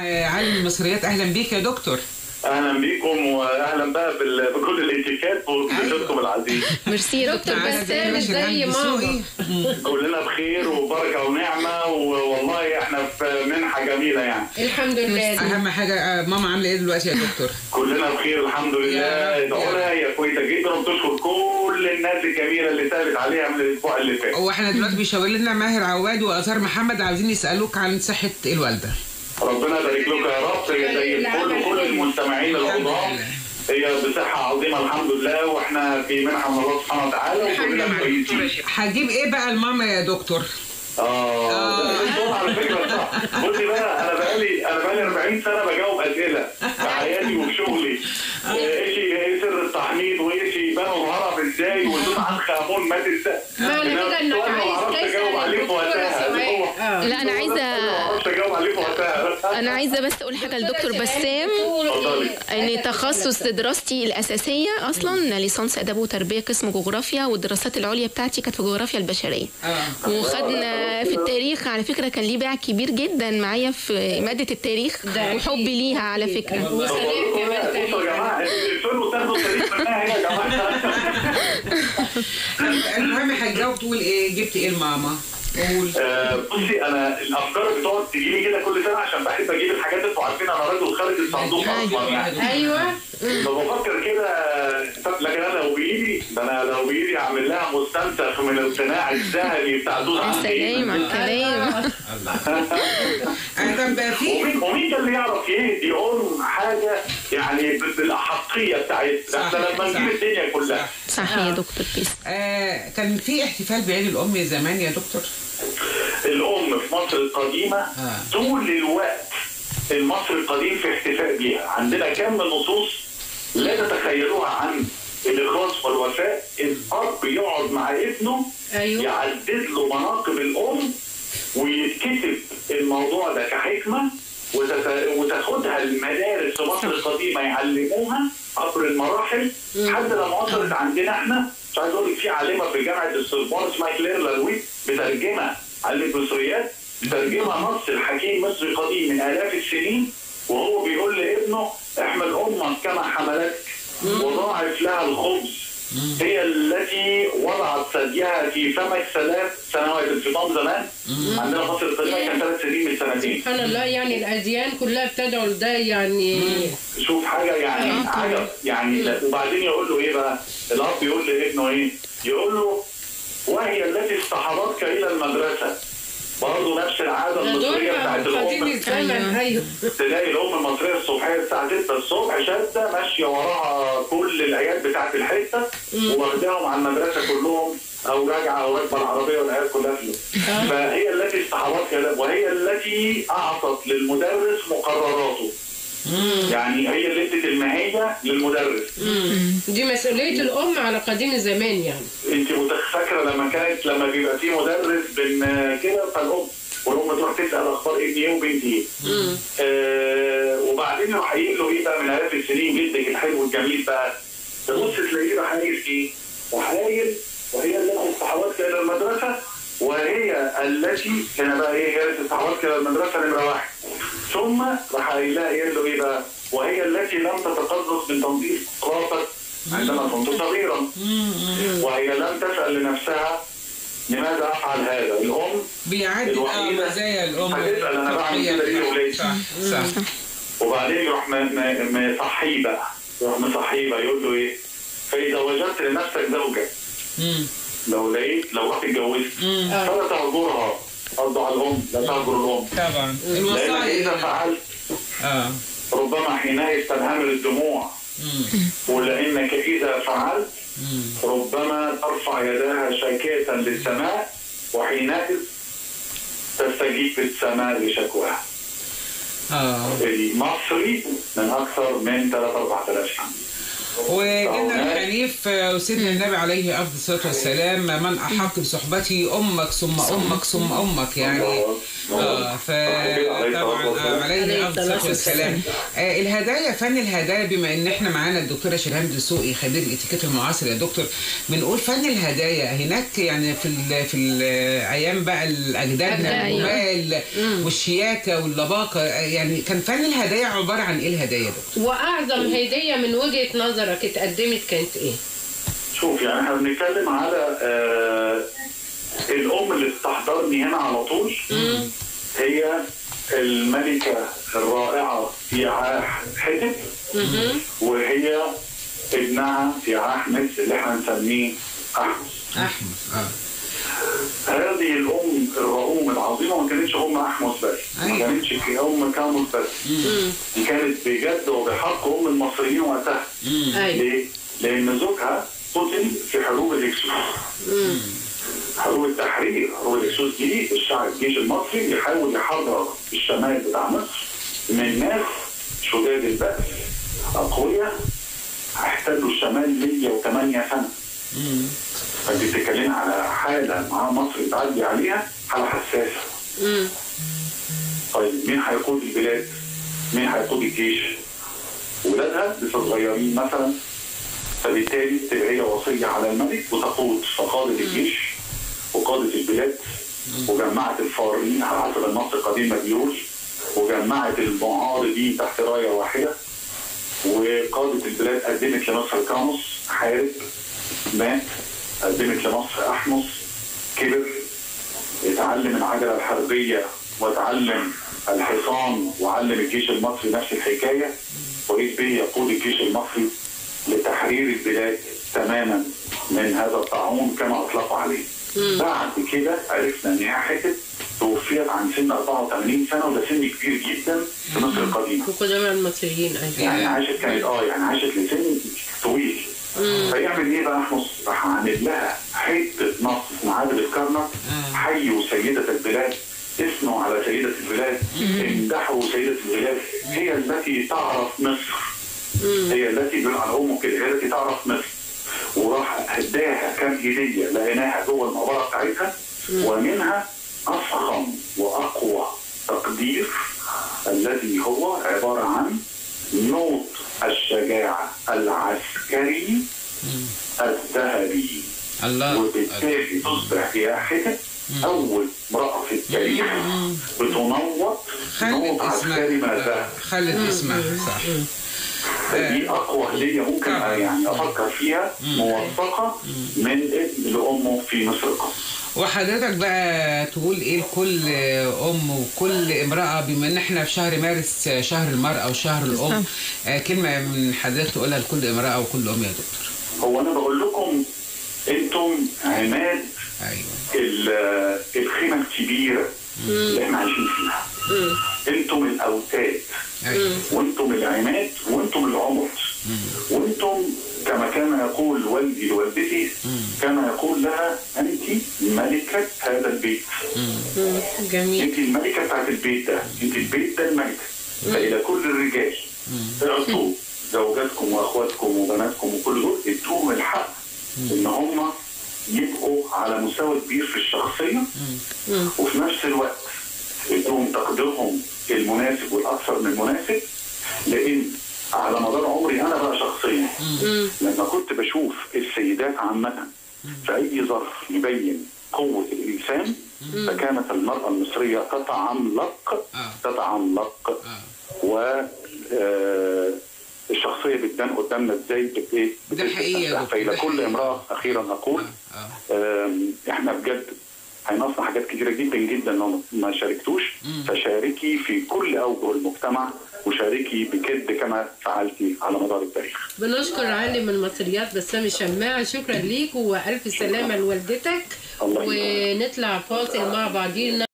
آه، عالم المصريات اهلا بيك يا دكتور اهلا بيكم واهلا بقى بال- بكل الاتيكيت وبضيفتكم العزيز ماشي يا دكتور تعالى بس زي ما ازاي شيرين يا دسوقي. كلنا بخير وبركه ونعمه والله احنا في منحه جميله يعني الحمد لله اهم حاجه آه، ماما عامله ايه دلوقتي يا دكتور كلنا بخير الحمد يا لله رب، ادعوا يا لها هي كويسه جدا وبتشكر كل الناس الجميله اللي سالت عليها من الاسبوع اللي فات واحنا دلوقتي بيشاور لنا ماهر عواد وازهار محمد عاوزين يسالوك عن صحه الوالده ربنا يبارك لكم يا رب هي زي الفل كل المستمعين العظام هي بصحه عظيمه الحمد لله واحنا في منحه من الله سبحانه وتعالى وكلنا كويسين هتجيب ايه بقى الماما يا دكتور اه ده الدور على فكره صح بصي بقى انا بقالي انا بقالي 40 سنه بجاوب اسئله في حياتي وفي شغلي ايش ايه سر التحميض وايش بنوا الهرم ازاي وتوت عنخ امون مات ازاي معنى كده انك السؤال ما عايز بعرفش تسال اجاوب عليه في الدكتوره وقتها اللي هو سؤال اه لا انا ما عايزه بعرفش اجاوب عليه في وقتها انا عايزه بس اقول حاجه لدكتور بسام اتفضلي. ان تخصص دراستي الاساسيه اصلا ليسانس اداب وتربيه قسم جغرافيا والدراسات العليا بتاعتي كانت في جغرافيا البشريه اه وخدنا في التاريخ على فكره كان ليه باع كبير جدا معايا في ماده التاريخ ده وحبي ليها على فكره وسلام كمان بصوا يا تاريخ جماعه الفيلم تاخدوا التاريخ منها هنا يا جماعه المهم هتجاوب تقول ايه جبت ايه الماما قول آه، بصي انا الافكار بتقعد تجيلي كده كل سنه عشان بحب اجيب الحاجات انتوا عارفين انا راجل خارج الصندوق اصلا يعني ايوه فبفكر كده لكن انا لو بايدي ده انا لو بايدي اعمل لها مستنسخ من القناع الذهبي بتاع دوس يا سلام على الكلام آه، طب في ومين ومين ده اللي يعرف يهدي ام حاجه يعني بالاحقيه بتاعتنا صح، احنا لما صح. نجيب الدنيا كلها صح يا دكتور بيس آه كان في احتفال بعيد الام زمان يا دكتور الام في مصر القديمه آه. طول الوقت المصري القديم في احتفاء بيها عندنا كم من نصوص لا تتخيلوها عن الاخلاص والوفاء الاب يقعد مع ابنه ايوه يعدد له مناقب الام ويتكتب الموضوع ده كحكمه وتت- وتاخدها المدارس في مصر القديمه يعلموها عبر المراحل لحد لما وصلت عندنا احنا مش عايز اقول لك في عالمه في جامعه السوربون اسمها كلير لاروي مترجمه عالمه مصريات مترجمه نص الحكيم مصري قديم من الاف السنين وهو بيقول لابنه احمل امك كما حملتك وضاعف لها الخبز هي التي وضعت ثديها في فمك ثلاث سنوات الفطام زمان عندنا مصر القديمه كان ثلاث سنين من سنتين سبحان الله يعني الاديان كلها بتدعو لده يعني شوف حاجه يعني آه، طبعاً. عجب يعني لا- وبعدين يقول له ايه بقى؟ الاب يقول لابنه ايه؟ يقول له وهي التي اصطحبتك الى المدرسه برضه نفس العاده ده دول المصريه بتاعت قديم الام الزمن ايوه تلاقي الام المصريه الصبحيه الساعه 6 الصبح شاده ماشيه وراها كل العيال بتاعت الحته واخداهم على المدرسه كلهم او راجعه او راكبه العربيه والعيال كلها فيهم فهي التي استحوذت وهي التي اعطت للمدرس مقرراته يعني هي اللي ادت الماهيه للمدرس دي مسؤوليه الام على قديم الزمان يعني انت متخ- فاكره لما كانت لما بيبقى في مدرس بن كده فالام والام تروح تسال اخبار ابني ايه وبنتي ايه آه وبعدين يروح قايل له ايه بقى من الاف السنين جدك الحلو الجميل بقى تبص تلاقيه راح قايل ايه؟ راح قايل وهي التي استحوذت الى المدرسه وهي التي هنا بقى ايه هي التي استحوذت الى المدرسه نمره واحد ثم راح قايل لها قايل له ايه بقى؟ وهي التي لم تتقدس من تنظيف راسك عندما كنت صغيرا وهي لم تسأل لنفسها لماذا أفعل هذا الأم بيعدي اه الوحيدة مزايا الام هتسأل أنا بعمل كده ليه لولادي صح صح وبعدين يروح م- م- مصحيه بقى يروح مصحيه بقى يقول له إيه فإذا وجدت لنفسك زوجة مم. لو لقيت لو رحت اتجوزت مم. فلا تهجرها قصده على الأم لا تهجر الأم طبعا لأنك إذا الوصايا فعلت اه ربما حينئذ تنهمر الدموع مم. ولأنك إذا فعلت مم. ربما ترفع يداها شاكية للسماء وحينئذ تستجيب السماء لشكواها اه المصري من أكثر من 3 4000 سنة وديننا الحنيف آه، وسيدنا النبي عليه افضل الصلاه والسلام من احق بصحبته امك ثم امك ثم امك يعني اه فطبعا آه، عليه افضل الصلاه والسلام آه الهدايا فن الهدايا بما ان احنا معانا الدكتوره شيرين دسوقي خبير الاتيكيت المعاصر يا دكتور بنقول فن الهدايا هناك يعني في ال في الايام بقى الاجدادنا أيوة. الجمال والشياكه واللباقه آه، يعني كان فن الهدايا عباره عن ايه الهدايا يا دكتور؟ واعظم هديه من وجهه نظرك اتقدمت كانت ايه؟ شوف يعني احنا بنتكلم على آه الام اللي بتحضرني هنا على طول هي الملكه الرائعه يعاح حتب وهي ابنها يعاح مثل اللي احنا نسميه احمد احمد اه هذه الام الرؤوم العظيمه ما كانتش ام احمس بس ما أيوة. كانتش ام كاموس بس دي كانت بجد وبحق ام المصريين وقتها ايوه ليه؟ لان زوجها قتل في حروب الاكسوس حروب التحرير حروب الاكسوس دي الشعب الجيش المصري بيحاول يحرر الشمال بتاع مصر من ناس شداد البأس اقوياء احتلوا الشمال 108 سنه فانت بتتكلمي على حاله مع مصر تعدي عليها حاله حساسه طيب مين هيقود البلاد؟ مين هيقود الجيش؟ ولادها لسه صغيرين مثلا فبالتالي تبقى هي وصيه على الملك وتقود فقادت الجيش وقادت البلاد وجمعت الفارين على حسب النص القديم ما بيقول وجمعت المعارضين تحت رايه واحده وقادت البلاد قدمت لمصر كاموس حارب مات قدمت لمصر احمس كبر اتعلم العجله الحربيه وتعلم الحصان وعلم الجيش المصري نفس الحكايه وريد بيه يقود الجيش المصري لتحرير البلاد تماما من هذا الطاعون كما اطلقوا عليه. بعد كده عرفنا ان هي حتت توفيت عن سن 84 سنه وده سن كبير جدا في مصر القديمه. وقدماء المصريين ايوه يعني عاشت كانت اه يعني عاشت لسن طويل فيعمل ايه بقى احمس؟ راح عامل لها حته نص اسمها عادل الكرنك حيوا سيده البلاد اثنوا على سيده البلاد امدحوا سيده البلاد هي التي تعرف مصر هي التي بيقول على امه كده هي التي تعرف مصر وراح هداها كام هديه لقيناها جوه المقبره بتاعتها ومنها افخم واقوى تقدير الذي هو عباره عن نوط الشجاعه العسكري الذهبي الله وبالتالي تصبح هي حتة أول امرأة في التاريخ بتنوط خلت نوط عسكري ما اسمها ذهب خلت اسمها صح فدي أقوى هدية ممكن طبعاً. يعني أفكر فيها موثقة من ابن لأمه في مصر القدس وحضرتك بقى تقول ايه لكل ام وكل امراه بما ان احنا في شهر مارس شهر المراه وشهر الام آه، كلمه من حضرتك تقولها لكل امراه وكل ام يا دكتور هو أنا بقول لكم أنتم عماد ايوه ال- الخيمة الكبيرة اللي احنا عايشين فيها انتم الأوتاد ايوه وانتم العماد وانتم العمد وانتم كما كان يقول والدي لوالدتي كان يقول لها انت ملكه هذا البيت جميل انت الملكه بتاعت البيت ده انت البيت ده الملكه فالى كل الرجال اعطوا زوجاتكم واخواتكم وبناتكم وكل دول ادوهم الحق ان هم يبقوا على مستوى كبير في الشخصيه وفي نفس الوقت ادوهم تقديرهم المناسب والاكثر من مناسب لان على مدار عمري انا بقى شخصيا لما كنت بشوف السيدات عامه في اي ظرف يبين قوه الانسان فكانت المراه المصريه تتعملق آه. تتعملق اه و آه، الشخصيه بتبان قدامنا ازاي بت- إيه؟ ده حقيقي يا بتتفتح. دكتور، فالى ده كل حقيقي. امراه اخيرا اقول اه آم، احنا بجد هينقصنا حاجات كتيره جدا جدا لو ما شاركتوش فشاركي في كل اوجه المجتمع وشاركي بجد كما فعلتي على مدار التاريخ بنشكر عالم المصريات بسام شماع شكرا ليك والف سلامه لوالدتك الله يبارك. ونطلع فاصل مع بعضينا